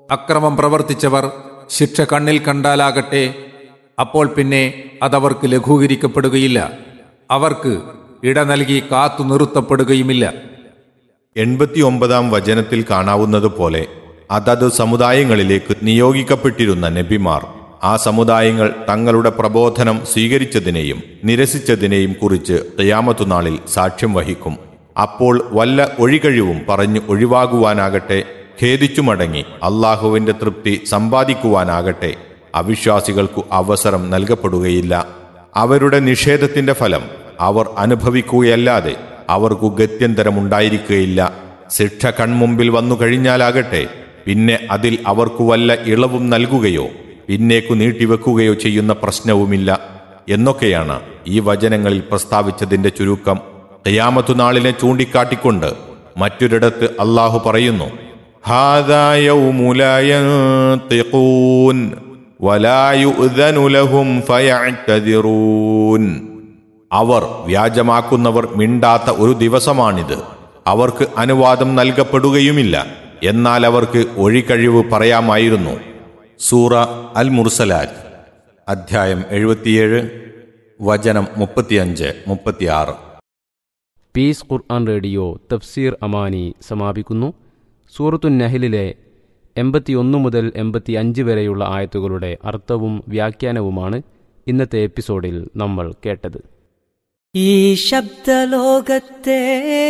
അക്രമം പ്രവർത്തിച്ചവർ ശിക്ഷ കണ്ണിൽ കണ്ടാലാകട്ടെ അപ്പോൾ പിന്നെ അതവർക്ക് ലഘൂകരിക്കപ്പെടുകയില്ല അവർക്ക് ഇട നൽകി കാത്തു നിർത്തപ്പെടുകയുമില്ല എൺപത്തിയൊമ്പതാം വചനത്തിൽ കാണാവുന്നതുപോലെ അതത് സമുദായങ്ങളിലേക്ക് നിയോഗിക്കപ്പെട്ടിരുന്ന നബിമാർ ആ സമുദായങ്ങൾ തങ്ങളുടെ പ്രബോധനം സ്വീകരിച്ചതിനെയും നിരസിച്ചതിനെയും കുറിച്ച് ഖിയാമത്തുനാളിൽ സാക്ഷ്യം വഹിക്കും അപ്പോൾ വല്ല ഒഴികഴിവും പറഞ്ഞു ഒഴിവാകുവാനാകട്ടെ ഖേദിച്ചു മടങ്ങി അള്ളാഹുവിന്റെ തൃപ്തി സമ്പാദിക്കുവാനാകട്ടെ അവിശ്വാസികൾക്കു അവസരം നൽകപ്പെടുകയില്ല അവരുടെ നിഷേധത്തിന്റെ ഫലം അവർ അനുഭവിക്കുകയല്ലാതെ അവർക്കു ഗത്യന്തരമുണ്ടായിരിക്കുകയില്ല ശിക്ഷ കൺമുമ്പിൽ വന്നു കഴിഞ്ഞാലാകട്ടെ പിന്നെ അതിൽ അവർക്കു വല്ല ഇളവും നൽകുകയോ പിന്നേക്കു നീട്ടിവെക്കുകയോ ചെയ്യുന്ന പ്രശ്നവുമില്ല എന്നൊക്കെയാണ് ഈ വചനങ്ങളിൽ പ്രസ്താവിച്ചതിന്റെ ചുരുക്കം ഖിയാമത്തു നാളിനെ ചൂണ്ടിക്കാട്ടിക്കൊണ്ട് മറ്റൊരിടത്ത് അള്ളാഹു പറയുന്നു "ഹാദാ യൗമു ലാ യൻതിഖൂൻ വലാ യുഅ്ദനു ലഹും ഫയഅ്തദിറൂൻ." അവർ വ്യാജമാക്കുന്നവർ മിണ്ടാത്ത ഒരു ദിവസമാണിത് അവർക്ക് അനുവാദം നൽകപ്പെടുകയുമില്ല എന്നാൽ അവർക്ക് ഒഴികഴിവ് പറയാമായിരുന്നു സൂറ അൽ മുർസലാറ്റ് അധ്യായം എഴുപത്തിയേഴ് വചനം മുപ്പത്തിയഞ്ച് മുപ്പത്തിയാറ് പീസ് ഖുർആൻ റേഡിയോ തഫ്സീർ അമാനി സമാപിക്കുന്നു സൂറത്തു നഹലിലെ എൺപത്തിയൊന്ന് മുതൽ എൺപത്തി അഞ്ച് വരെയുള്ള ആയത്തുകളുടെ അർത്ഥവും വ്യാഖ്യാനവുമാണ് ഇന്നത്തെ എപ്പിസോഡിൽ നമ്മൾ കേട്ടത് ഈ ശബ്ദലോകത്തെ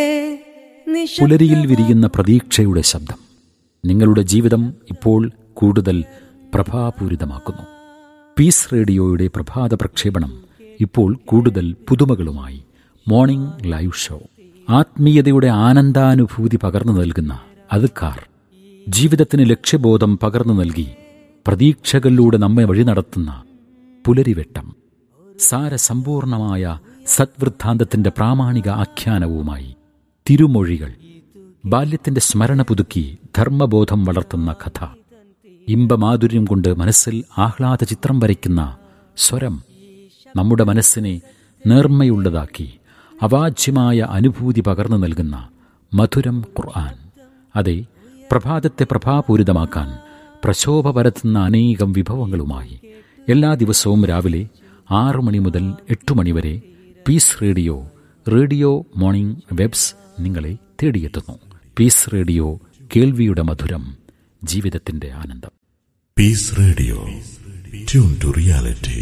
നിശബ്ദ- പുലരിയിൽ വിരിയുന്ന പ്രതീക്ഷയുടെ ശബ്ദം നിങ്ങളുടെ ജീവിതം ഇപ്പോൾ കൂടുതൽ പ്രഭാപൂരിതമാക്കുന്നു പീസ് റേഡിയോയുടെ പ്രഭാത പ്രക്ഷേപണം ഇപ്പോൾ കൂടുതൽ പുതുമകളുമായി മോർണിംഗ് ലൈവ് ഷോ ആത്മീയതയുടെ ആനന്ദാനുഭൂതി പകർന്നു നൽകുന്ന അതുക്കാർ ജീവിതത്തിന് ലക്ഷ്യബോധം പകർന്നു നൽകി പ്രതീക്ഷകളിലൂടെ നമ്മെ വഴി നടത്തുന്ന പുലരിവെട്ടം സാരസമ്പൂർണമായ സദ്വൃദ്ധാന്തത്തിന്റെ പ്രാമാണിക ആഖ്യാനവുമായി തിരുമൊഴികൾ ബാല്യത്തിന്റെ സ്മരണ പുതുക്കി ധർമ്മബോധം വളർത്തുന്ന കഥ ഇമ്പമാധുര്യം കൊണ്ട് മനസ്സിൽ ആഹ്ലാദ ചിത്രം വരയ്ക്കുന്ന സ്വരം നമ്മുടെ മനസ്സിനെ നേർമ്മയുള്ളതാക്കി അവാച്യമായ അനുഭൂതി പകർന്നു നൽകുന്ന മധുരം ഖുർആൻ അതെ പ്രഭാതത്തെ പ്രഭാപൂരിതമാക്കാൻ പ്രശോഭ പരത്തുന്ന അനേകം വിഭവങ്ങളുമായി എല്ലാ ദിവസവും രാവിലെ ആറു മണി മുതൽ എട്ടു മണി വരെ peace radio radio morning waves നിങ്ങളെ തേടിയെത്തുന്നു പീസ് റേഡിയോ കേൾവിയുടെ മധുരം ജീവിതത്തിന്റെ ആനന്ദം Peace Radio. Tune to reality.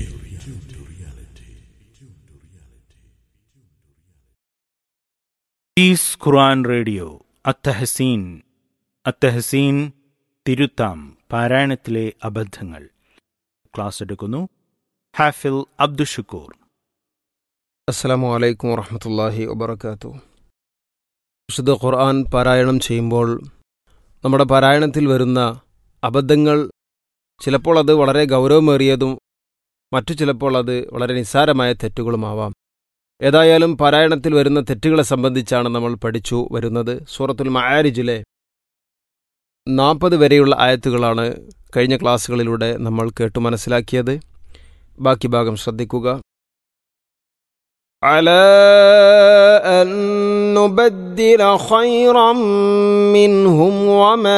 ഈസ് ഖുർആൻ റേഡിയോ അത്തഹസീൻ അത്തഹസീൻ തിരുത്താം പാരായണത്തിലെ അബദ്ധങ്ങൾ ക്ലാസ് എടുക്കുന്നു ഹാഫിൽ അബ്ദുഷക്കൂർ അസ്സലാമു അലൈക്കും വറഹമത്തല്ലാഹി വബർക്കാത്തു വിശുദ്ധ ഖുർആൻ പാരായണം ചെയ്യുമ്പോൾ നമ്മുടെ പാരായണത്തിൽ വരുന്ന അബദ്ധങ്ങൾ ചിലപ്പോൾ അത് വളരെ ഗൗരവമേറിയതും മറ്റു ചിലപ്പോൾ അത് വളരെ നിസ്സാരമായ തെറ്റുകളുമാവാം ഏതായാലും പാരായണത്തിൽ വരുന്ന തെറ്റുകളെ സംബന്ധിച്ചാണ് നമ്മൾ പഠിച്ചു വരുന്നത് സൂറത്തുൽ മയാരിജിലെ നാൽപ്പത് വരെയുള്ള ആയത്തുകളാണ് കഴിഞ്ഞ ക്ലാസ്സുകളിലൂടെ നമ്മൾ കേട്ടു മനസ്സിലാക്കിയത് ബാക്കി ഭാഗം ശ്രദ്ധിക്കുക على أن نبدل خيرا منهم وما